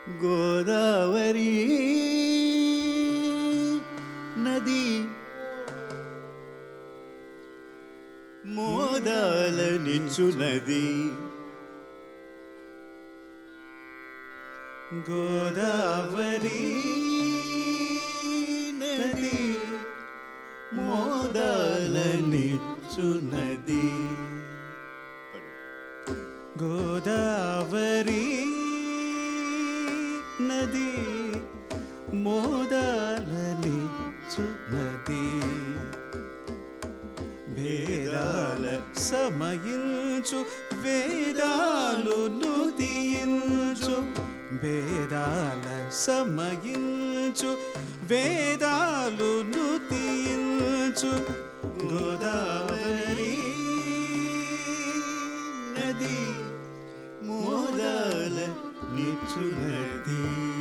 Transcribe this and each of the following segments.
గోదావరి నది మోదాలనిచ్చునది గోదావరి నది మోదాలనిచ్చునది గోదావరి నది మోదాలనిచ్చునది భేదాల సమయించు వేదాలు నుదియించు భేదాల సమయించు వేదాలు నుదియించు గోదావరి నది మోదాల నిచ్చునది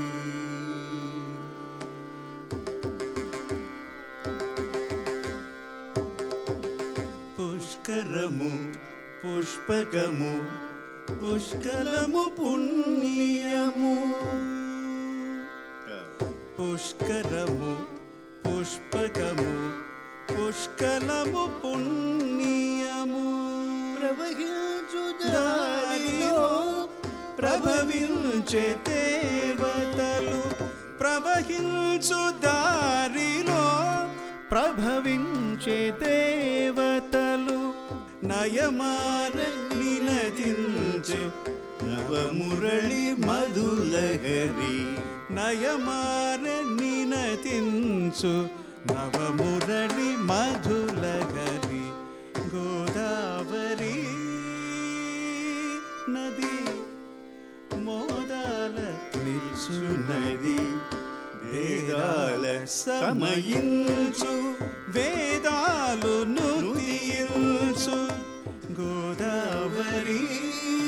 పుష్కరము పుష్పకము పుష్కలము పుణ్యము పుష్కరము పుష్పకము పుష్కలము పుణ్యము ప్రవహించు దారిలో ప్రభవించే దేవతలు ప్రవహించు దారిలో ప్రభవించే దేవతలు నయమాన నినదించే నవమురళి మధులహరి నయమాన నినదించు నవమురళి మధులహరి గోదావరి నది మోదాల నిచ్చునది వేదాల సమయించు వేదాలు నుతియించు గోదావరి